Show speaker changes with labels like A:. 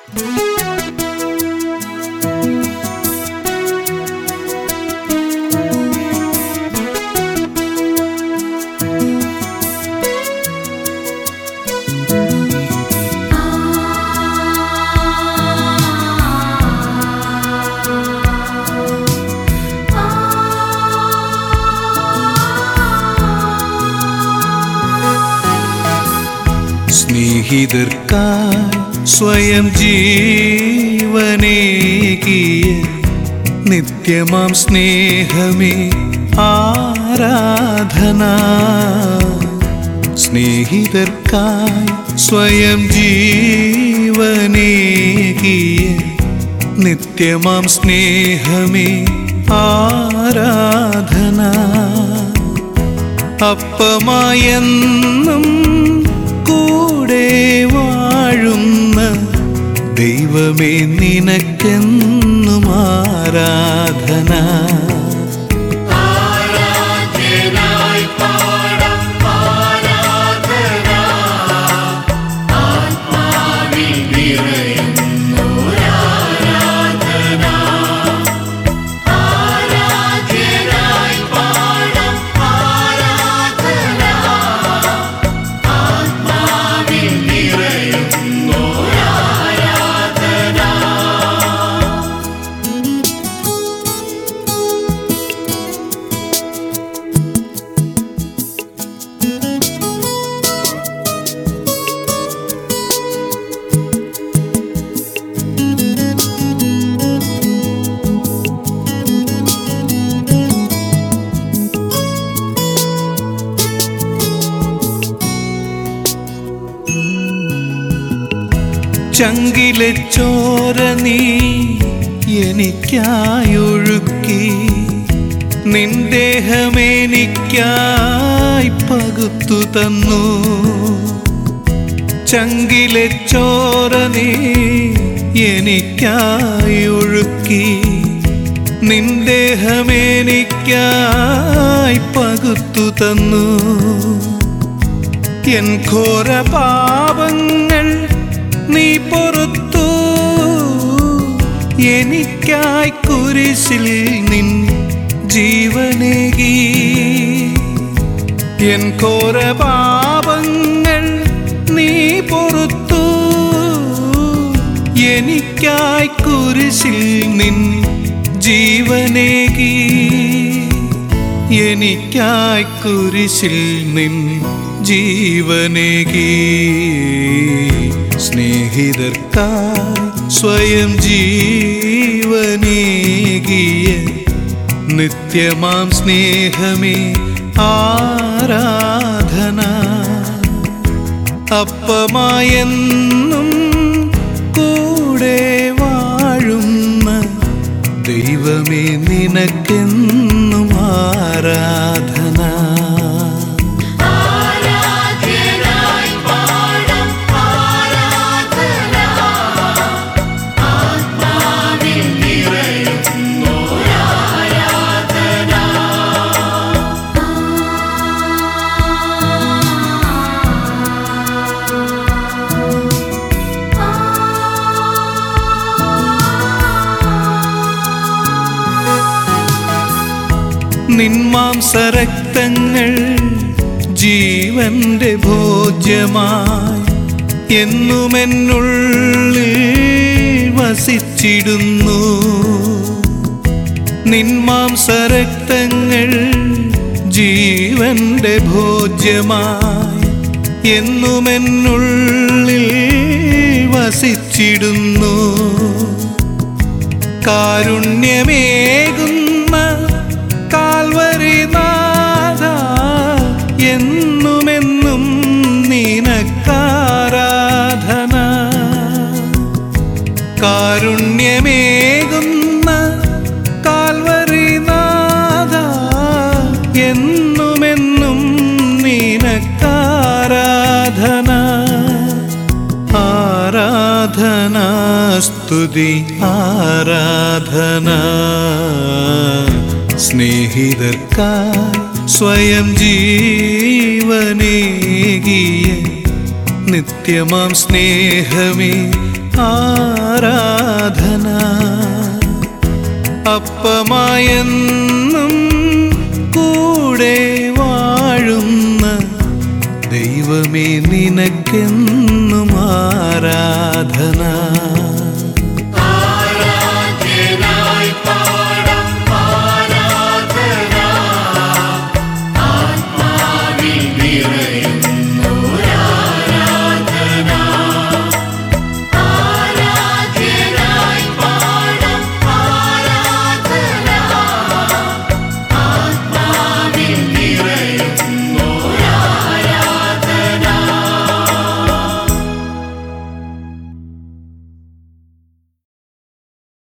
A: സ്നേഹിതർക്കായി സ്വയം ജീവനേകിയ നിത്യമാം സ്നേഹമേ ആരാധന സ്നേഹിതർക്കായി സ്വയം ജീവനേകിയ നിത്യമാം സ്നേഹമേ ആരാധന അപ്പമായെന്നും കൂടെ വാഴുന്ന ദൈവമേ നിനക്കെന്നും ആരാധന
B: ആരാധ്യനായി പാടാം ആരാധന ആത്മാവിൽ നിറയുന്നൊരാരാധന ആരാധ്യനായി പാടാം ആരാധന ആത്മാവിൽ നിറയുന്നൊരാരാധന
A: ചങ്കിലെ ചോര നീ എനിക്കായൊഴുക്കി നിന്ദേഹമെനിക്കായി പകുത്തു തന്നു ചങ്കിലെ ചോര നീ എനിക്കായി ഒഴുക്കി നിന്ദേഹമെനിക്കായി പകുത്തു തന്നു എൻ ഘോര പാപങ്ങൾ നീ പൊറുത്തു എനിക്കായി കുരിശിൽ നിൻ ജീവനേകി എൻ ഘോര പാപങ്ങൾ നീ പൊറുത്തു എനിക്കായി കുരിശിൽ നിൻ ജീവനേകി എനിക്കായി കുരിശിൽ നിൻ ജീവനേകി സ്നേഹിതർക്കായി സ്വയം ജീവനേകിയ നിത്യമാം സ്നേഹമേ ആരാധന അപ്പമായെന്നും കൂടെ വാഴുന്ന ദൈവമേ നിനക്കെന്നും ആരാധന
B: ആരാധ്യനായി പാടാം ആരാധന ആത്മാവിൽ നിറയുന്നൊരാരാധന
A: നിന്മാംസരക്തങ്ങൾ ജീവന്റെ ഭോജ്യമായി എന്നുമെന്നുള്ളിൽ വസിച്ചിടുന്നു നിന്മാംസരക്തങ്ങൾ ജീവന്റെ ഭോജ്യമായി എന്നുമെന്നുള്ളിൽ വസിച്ചിടുന്നു കാരുണ്യമേകുന്ന കാൽവരി നാഥ എന്നുമെന്നും നിനക്കാരാധന കാരുണ്യമേകുന്ന കാൽവരി നാഥ എന്നുമെന്നും നിനക്കാരാധന ആരാധന സ്തുതി ആരാധന സ്നേഹിതർക്കായി സ്വയം ജീവനേകിയ നിത്യമാം സ്നേഹമേ ആരാധന അപ്പമായെന്നും കൂടെ വാഴുന്ന ദൈവമേ നിനക്കെന്നും ആരാധന